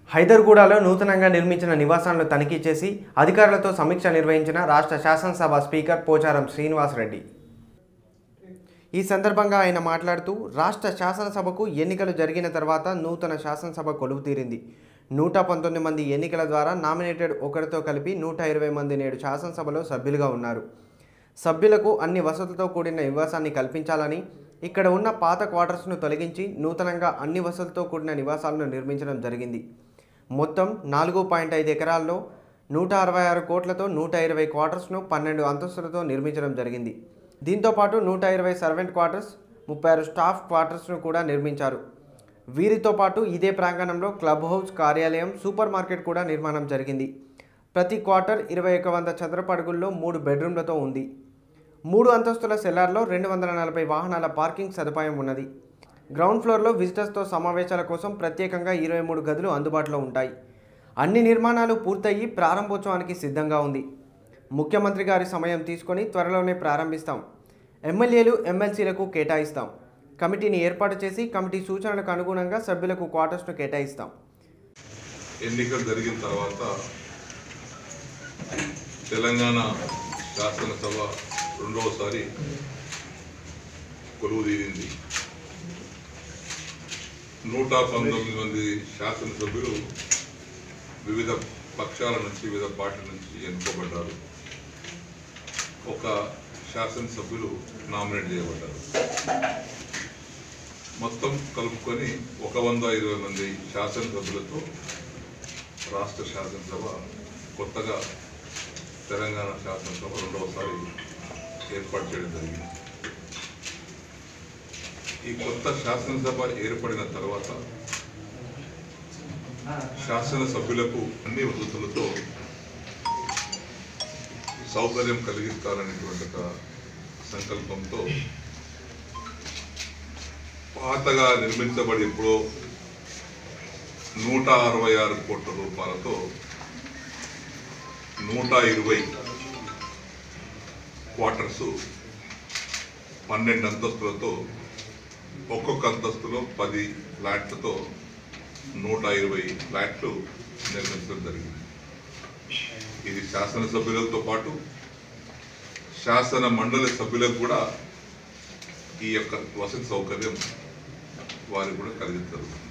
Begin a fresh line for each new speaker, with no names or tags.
హైదర్గూడలో నూతనంగా నిర్మించిన నివాసాలను తనిఖీ చేసి అధికారులతో సమీక్ష నిర్వహించిన రాష్ట్ర శాసనసభ స్పీకర్ పోచారం శ్రీనివాసరెడ్డి ఈ సందర్భంగా ఆయన మాట్లాడుతూ రాష్ట్ర శాసనసభకు ఎన్నికలు జరిగిన తర్వాత నూతన శాసనసభ కొలువు తీరింది నూట పంతొమ్మిది మంది ఎన్నికల ద్వారా నామినేటెడ్ ఒకరితో కలిపి నూట ఇరవై మంది నేడు శాసనసభలో సభ్యులుగా ఉన్నారు సభ్యులకు అన్ని వసతులతో కూడిన నివాసాన్ని కల్పించాలని ఇక్కడ ఉన్న పాత క్వార్టర్స్ను తొలగించి నూతనంగా అన్ని వసతులతో కూడిన నివాసాలను నిర్మించడం జరిగింది మొత్తం నాలుగు పాయింట్ ఐదు ఎకరాల్లో నూట అరవై ఆరు కోట్లతో నూట ఇరవై క్వార్టర్స్ను పన్నెండు అంతస్తులతో నిర్మించడం జరిగింది దీంతోపాటు నూట ఇరవై సర్వెంట్ క్వార్టర్స్ ముప్పై ఆరు స్టాఫ్ క్వార్టర్స్ను కూడా నిర్మించారు వీరితో పాటు ఇదే ప్రాంగణంలో క్లబ్ హౌస్ కార్యాలయం సూపర్ మార్కెట్ కూడా నిర్మాణం జరిగింది ప్రతి క్వార్టర్ ఇరవై ఒక వంద చదరపు అడుగుల్లో మూడు బెడ్రూమ్లతో ఉంది మూడు అంతస్తుల సెల్లార్లో రెండు వందల నలభై వాహనాల పార్కింగ్ సదుపాయం ఉన్నది గ్రౌండ్ ఫ్లోర్లో విజిటర్స్తో సమావేశాల కోసం ప్రత్యేకంగా ఇరవై మూడు గదులు అందుబాటులో ఉంటాయి అన్ని నిర్మాణాలు పూర్తయి ప్రారంభోత్సవానికి సిద్ధంగా ఉంది ముఖ్యమంత్రి గారి సమయం తీసుకొని త్వరలోనే ప్రారంభిస్తాం ఎమ్మెల్యేలు ఎమ్మెల్సీలకు కేటాయిస్తాం కమిటీని ఏర్పాటు చేసి కమిటీ సూచనలకు అనుగుణంగా సభ్యులకు క్వార్టర్స్ను కేటాయిస్తాం
ఎన్నికలు జరిగిన తర్వాత తెలంగాణ శాసనసభ రెండవసారి కొలువు తీరింది నూట పంతొమ్మిది మంది శాసనసభ్యులు వివిధ పక్షాల నుంచి వివిధ పార్టీల నుంచి ఎన్నుకోబడ్డారు ఒక శాసనసభ్యులు నామినేట్ చేయబడ్డారు మొత్తం కలుపుకొని ఒక వంద ఇరవై మంది శాసనసభ్యులతో రాష్ట్ర శాసనసభ కొత్తగా తెలంగాణ శాసనసభ రెండవసారి ఏర్పాటు చేయడం జరిగింది ఈ కొత్త శాసనసభ ఏర్పడిన తర్వాత శాసనసభ్యులకు అన్ని వసతులతో సౌకర్యం కలిగిస్తారనేటువంటి ఒక సంకల్పంతో పాతగా నిర్మించబడి ఇప్పుడు నూట అరవై ఆరు కోట్ల రూపాయలతో నూట ఇరవై క్వార్టర్స్ పన్నెండు అంతస్తులతో ఒక్కొక్క అంతస్తులో పది ఫ్లాట్లతో నూట ఇరవై ఫ్లాట్లు నిర్మించడం జరిగింది ఇది శాసనసభ్యులతో పాటు శాసన మండలి సభ్యులకు కూడా ఈ యొక్క వసతి సౌకర్యం వారికి కూడా కలిగిస్తారు